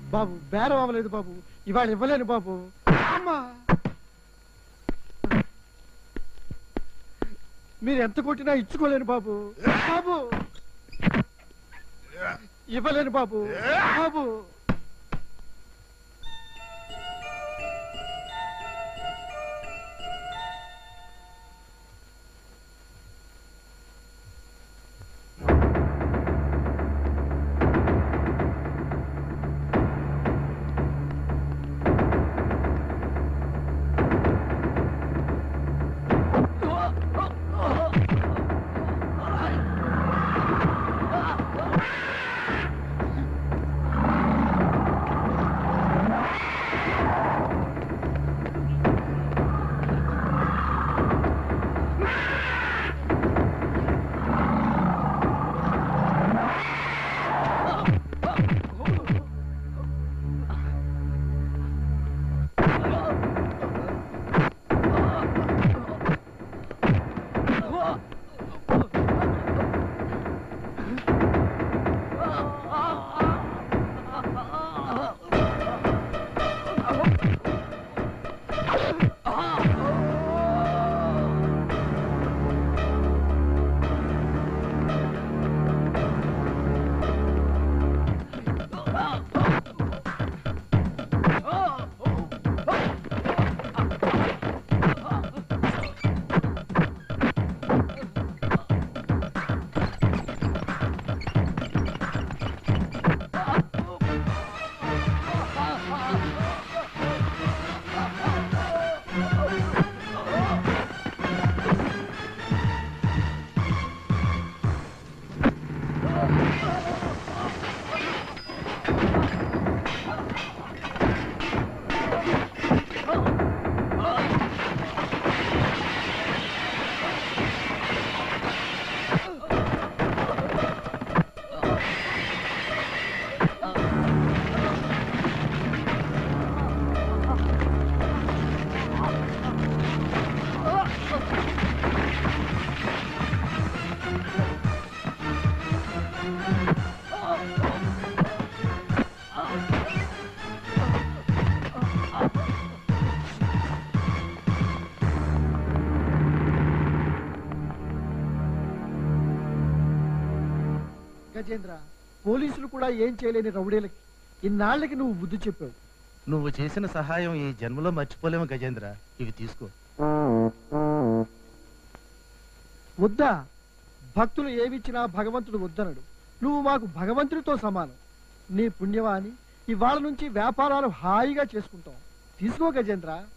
బాబు బేరం అవ్వలేదు బాబు ఇవాళ ఇవ్వలేను బాబు అమ్మా మీరు ఎంత కొట్టినా ఇచ్చుకోలేను బాబు బాబు ఇవ్వలేను బాబు బాబు గజేంద్ర పోలీసులు కూడా ఏం చేయలేని రౌడీలకి ఇన్నాళ్ళకి నువ్వు బుద్ధి చెప్పావు నువ్వు చేసిన సహాయం ఈ జన్మలో మర్చిపోలేము గజేంద్ర ఇవి తీసుకో వద్దా భక్తులు ఏమిచ్చినా భగవంతుడు వద్దనడు నువ్వు మాకు భగవంతుడితో సమానం నీ పుణ్యవాణి ఇవాళ నుంచి వ్యాపారాలు హాయిగా చేసుకుంటాం తీసుకో గజేంద్ర